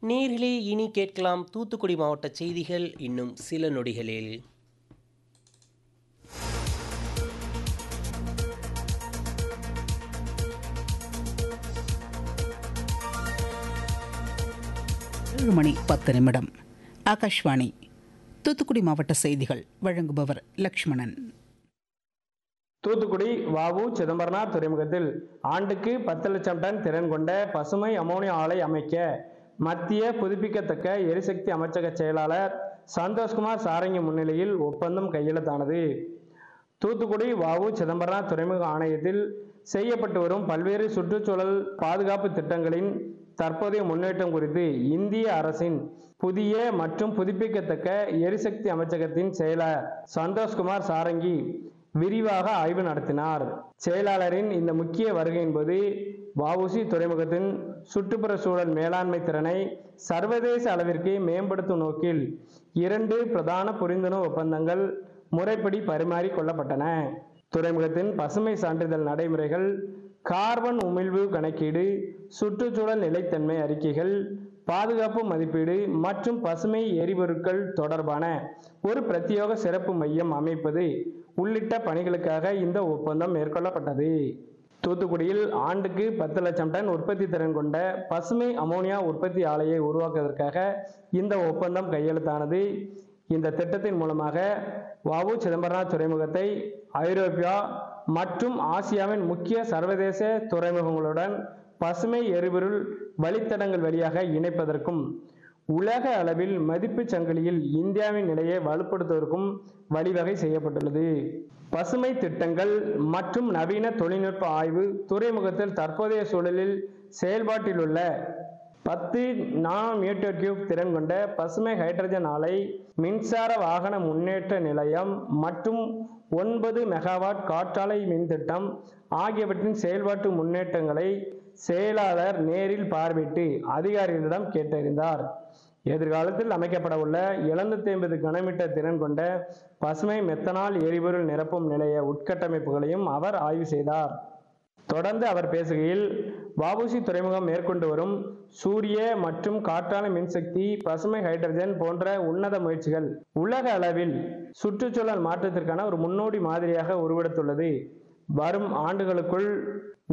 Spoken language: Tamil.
நேரிலே இனி கேட்கலாம் தூத்துக்குடி மாவட்ட செய்திகள் இன்னும் சில நொடிகளில் ஏழு மணி பத்து நிமிடம் ஆகாஷ்வாணி தூத்துக்குடி மாவட்ட செய்திகள் வழங்குபவர் லக்ஷ்மணன் தூத்துக்குடி வாவு சிதம்பரனார் துறைமுகத்தில் ஆண்டுக்கு பத்து லட்சம் டன் திறன் கொண்ட பசுமை அமோனியா ஆலை அமைக்க மத்திய புதுப்பிக்கத்தக்க எரிசக்தி அமைச்சக செயலாளர் சந்தோஷ்குமார் சாரங்கி முன்னிலையில் ஒப்பந்தம் கையெழுத்தானது தூத்துக்குடி வாவு சிதம்பரனார் துறைமுக ஆணையத்தில் செய்யப்பட்டு வரும் பல்வேறு சுற்றுச்சூழல் பாதுகாப்பு திட்டங்களின் தற்போதைய முன்னேற்றம் குறித்து இந்திய அரசின் புதிய மற்றும் புதுப்பிக்கத்தக்க எரிசக்தி அமைச்சகத்தின் செயலர் சந்தோஷ்குமார் சாரங்கி விரிவாக ஆய்வு நடத்தினார் செயலாளரின் இந்த முக்கிய வருகையின் போது வஉசி துறைமுகத்தின் சுற்றுப்புற சூழல் மேலாண்மை திறனை சர்வதேச அளவிற்கு மேம்படுத்தும் நோக்கில் இரண்டு பிரதான புரிந்துணர்வு ஒப்பந்தங்கள் முறைப்படி பரிமாறிக் கொள்ளப்பட்டன துறைமுகத்தின் பசுமை சான்றிதழ் நடைமுறைகள் கார்பன் உமிழ்வு கணக்கீடு சுற்றுச்சூழல் நிலைத்தன்மை அறிக்கைகள் பாதுகாப்பு மதிப்பீடு மற்றும் பசுமை எரிபொருட்கள் தொடர்பான ஒரு பிரத்யேக சிறப்பு மையம் அமைப்பது உள்ளிட்ட பணிகளுக்காக இந்த ஒப்பந்தம் மேற்கொள்ளப்பட்டது தூத்துக்குடியில் ஆண்டுக்கு பத்து லட்சம் டன் உற்பத்தி திறன் கொண்ட பசுமை அமோனியா உற்பத்தி ஆலையை உருவாக்குவதற்காக இந்த ஒப்பந்தம் கையெழுத்தானது இந்த திட்டத்தின் மூலமாக வவு சிதம்பரனார் துறைமுகத்தை ஐரோப்பியா மற்றும் ஆசியாவின் முக்கிய சர்வதேச துறைமுகங்களுடன் பசுமை எரிபொருள் வழித்தடங்கள் வழியாக இணைப்பதற்கும் உலக அளவில் மதிப்புச் சங்கிலியில் இந்தியாவின் நிலையை வலுப்படுத்துவதற்கும் வழிவகை செய்யப்பட்டுள்ளது பசுமை திட்டங்கள் மற்றும் நவீன தொழில்நுட்ப ஆய்வு துறைமுகத்தில் தற்போதைய சூழலில் செயல்பாட்டில் உள்ள பத்து நானோ மீட்டர் கியூப் திறன் கொண்ட பசுமை ஹைட்ரஜன் ஆலை மின்சார வாகன முன்னேற்ற நிலையம் மற்றும் ஒன்பது மெகாவாட் காற்றாலை மின் திட்டம் ஆகியவற்றின் செயல்பாட்டு முன்னேற்றங்களை செயலாளர் நேரில் பார்வையிட்டு அதிகாரிகளிடம் கேட்டறிந்தார் எதிர்காலத்தில் அமைக்கப்பட உள்ள எழுநூத்தி ஐம்பது கனமீட்டர் திறன் கொண்ட பசுமை மெத்தனால் எரிபொருள் நிரப்பும் நிலைய உட்கட்டமைப்புகளையும் அவர் ஆய்வு செய்தார் தொடர்ந்து அவர் பேசுகையில் வஉசி துறைமுகம் மேற்கொண்டு வரும் சூரிய மற்றும் காற்றாலை மின்சக்தி பசுமை ஹைட்ரஜன் போன்ற உன்னத முயற்சிகள் உலக அளவில் சுற்றுச்சூழல் மாற்றத்திற்கான ஒரு முன்னோடி மாதிரியாக உருவெடுத்துள்ளது வரும் ஆண்டுகளுக்குள்